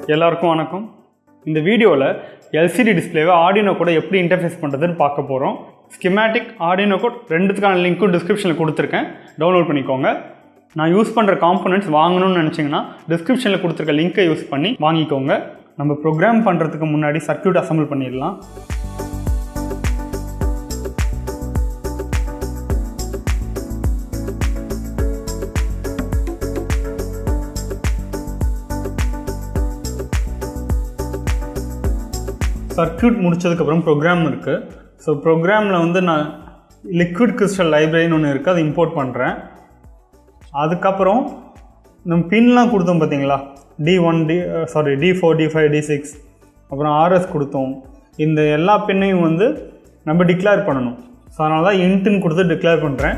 எல்லாருக்கும் வணக்கம் இந்த வீடியோவில் எல்சிடி டிஸ்பிளேவை ஆடினோ கூட எப்படி இன்டர்ஃபேஸ் பண்ணுறதுன்னு பார்க்க போகிறோம் ஸ்கிமேட்டிக் ஆடினோ கோட் ரெண்டுத்துக்கான லிங்க்கும் டிஸ்கிரிப்ஷனில் கொடுத்துருக்கேன் டவுன்லோட் பண்ணிக்கோங்க நான் யூஸ் பண்ணுற காம்பனன்ட்ஸ் வாங்கணும்னு நினச்சிங்கன்னா டிஸ்கிரிப்ஷனில் கொடுத்துருக்க லிங்க்கை யூஸ் பண்ணி வாங்கிக்கோங்க நம்ம ப்ரோக்ராம் பண்ணுறதுக்கு முன்னாடி சர்க்யூட் அசம்பிள் பண்ணிடலாம் சர்க்யூட் முடிச்சதுக்கப்புறம் ப்ரோக்ராம் இருக்குது ஸோ ப்ரோக்ராமில் வந்து நான் லிக்விட் கிறிஸ்டல் லைப்ரரின்னு ஒன்று இருக்குது அதை இம்போர்ட் பண்ணுறேன் அதுக்கப்புறம் நம்ம பின்லாம் கொடுத்தோம் பார்த்தீங்களா D one D sorry D four D five D six அப்புறம் ஆர்எஸ் கொடுத்தோம் இந்த எல்லா பின்னையும் வந்து நம்ம டிக்ளேர் பண்ணணும் ஸோ அதனால தான் இன்ட்டுன்னு கொடுத்து டிக்ளேர் பண்ணுறேன்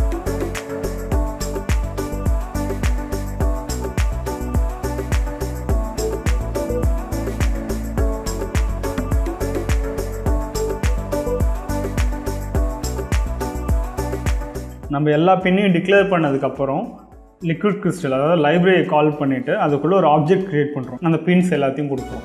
நம்ம எல்லா பின்னையும் டிக்ளேர் பண்ணதுக்கப்புறம் லிக்விட் கிறிஸ்டல் அதாவது லைப்ரரியை கால் பண்ணிவிட்டு அதுக்குள்ளே ஒரு ஆப்ஜெக்ட் க்ரியேட் பண்ணுறோம் அந்த பின்ஸ் எல்லாத்தையும் கொடுக்குறோம்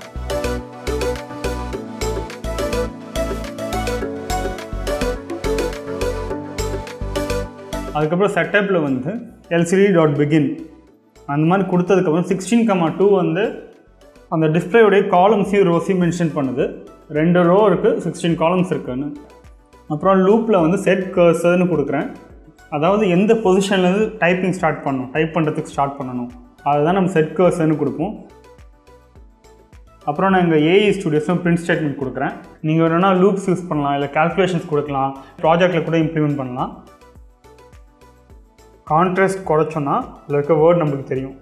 அதுக்கப்புறம் செட்டப்பில் வந்து எல்சிடி டாட் பிகின் அந்த மாதிரி கொடுத்ததுக்கப்புறம் சிக்ஸ்டீன் கமா டூ வந்து அந்த டிஸ்பிளேயோடைய காலம்ஸையும் ரோஸையும் மென்ஷன் பண்ணுது ரெண்டு ரோ இருக்குது சிக்ஸ்டீன் காலம்ஸ் இருக்குன்னு அப்புறம் லூப்பில் வந்து செட் கர்சர்னு கொடுக்குறேன் அதாவது எந்த பொசிஷன்லேருந்து டைப்பிங் ஸ்டார்ட் பண்ணணும் டைப் பண்ணுறதுக்கு ஸ்டார்ட் பண்ணணும் அதுதான் நம்ம செட் கர்சர்னு கொடுப்போம் அப்புறம் நான் இங்கே ஏஇ ஸ்டுடியோஸும் பிரிண்ட் ஸ்டேட்மெண்ட் கொடுக்குறேன் நீங்கள் வேணும்னா லூப்ஸ் யூஸ் பண்ணலாம் இல்லை கால்குலேஷன்ஸ் கொடுக்கலாம் ப்ராஜெக்டில் கூட இம்ப்ளிமெண்ட் பண்ணலாம் கான்ட்ராஸ்ட் குறைச்சோன்னா அதில் இருக்க வேர்ட் நம்மளுக்கு தெரியும்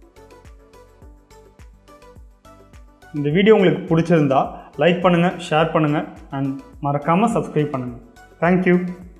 இந்த வீடியோ உங்களுக்கு பிடிச்சிருந்தா லைக் பண்ணுங்கள் ஷேர் பண்ணுங்கள் அண்ட் மறக்காமல் சப்ஸ்கிரைப் பண்ணுங்கள் தேங்க்யூ